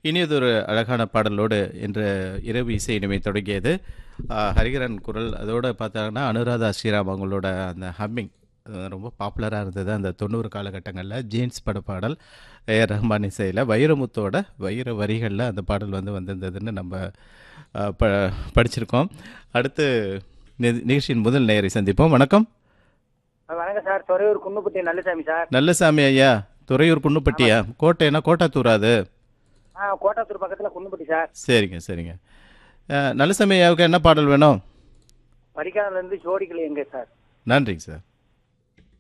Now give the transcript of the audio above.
இனியதொரு அழகான பாடலோடு இன்று இரவு இசை இனிமை தொடங்கியது ஆ, ஹரிகரன் குரல் அதோடு பார்த்தாங்கன்னா அனுராதா ஸ்ரீராம் அவங்களோட அந்த ஹம்மிங் அது ரொம்ப பாப்புலராக இருந்தது அந்த தொண்ணூறு காலகட்டங்களில் ஜீன்ஸ் பட பாடல் ஏஆர் ரஹ்மான் இசையில் வைரமுத்தோட வைர வரிகளில் அந்த பாடல் வந்து வந்திருந்ததுன்னு நம்ம ஆ, ப படிச்சிருக்கோம் அடுத்து நி- நிகழ்ச்சியின் முதல் நேயரை சந்திப்போம் வணக்கம் வணக்கம் சார் துறையூர் குன்னுப்பட்டி நல்லசாமி சார் நல்லசாமி ஐயா துறையூர் குன்னுப்பட்டியா கோட்டைனா கோட்டாத்தூரா அது ஆ கோட்டாத்தூர் பக்கத்தில் குன்னுப்பட்டி சார் சரிங்க சரிங்க அஹ், நல்லசாமி ஐயாவுக்கு என்ன பாடல் வேணும் படிக்காதுலேருந்து ஜோடிகள் எங்கே சார் நன்றிங்க சார்